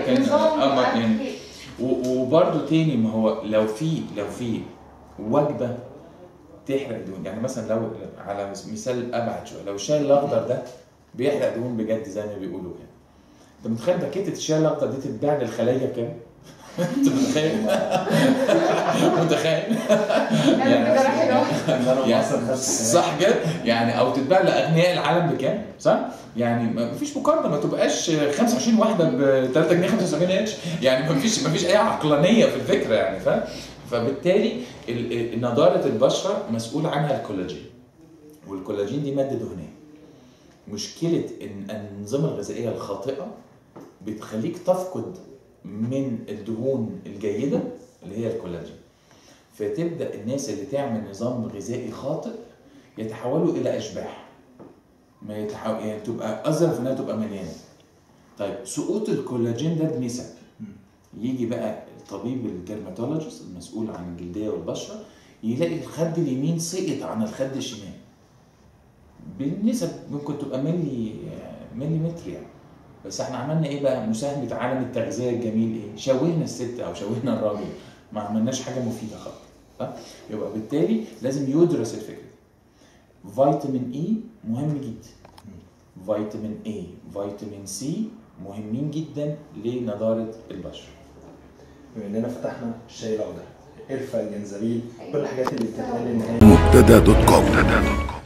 لكن نظام أما يعني أكل. و- وبرده تاني ما هو لو في لو في وجبه تحرق دهون يعني مثلا لو على مثال ابعد شويه لو الشاي الاخضر ده بيحرق دهون بجد زي ما بيقولوا كده انت متخيل باكيتة الشاي الاخضر دي تتباع للخلايا بكام؟ انت متخيل؟ متخيل؟ يعني كده راح يروح انا يعني مصر خدت صح كده يعني او تتباع لاغنياء العالم بكام صح يعني ما فيش مقارنه ما تبقاش 25 واحده ب 3 جنيه 75 قرش يعني ما فيش ما فيش اي عقلانيه في الفكره يعني فاهم فبالتالي ال- ال- نضاره البشره مسؤول عنها الكولاجين والكولاجين دي ماده دهنيه مشكله ان الانظمه الغذائيه الخاطئه بتخليك تفقد من الدهون الجيده اللي هي الكولاجين فتبدا الناس اللي تعمل نظام غذائي خاطئ يتحولوا الى اشباح ما يتحول يعني تبقى اظرف انها تبقى مليانه طيب سقوط الكولاجين ده بنسب يجي بقى الطبيب الديرماتولوجيست المسؤول عن الجلديه والبشره يلاقي الخد اليمين سقط عن الخد الشمال بالنسب ممكن تبقى ملي ملي متر يعني بس احنا عملنا ايه بقى مساهمه عالم التغذيه الجميل ايه شوهنا الست او شوهنا الراجل ما عملناش حاجه مفيده خالص صح؟ يبقى بالتالي لازم يدرس الفكره دي. فيتامين اي مهم جدا فيتامين اي فيتامين سي مهمين جدا لنضاره البشره بما اننا فتحنا الشاي الاخضر قرفه الجنزبيل كل الحاجات اللي بتتقال ان هي مبتدا دوت كوم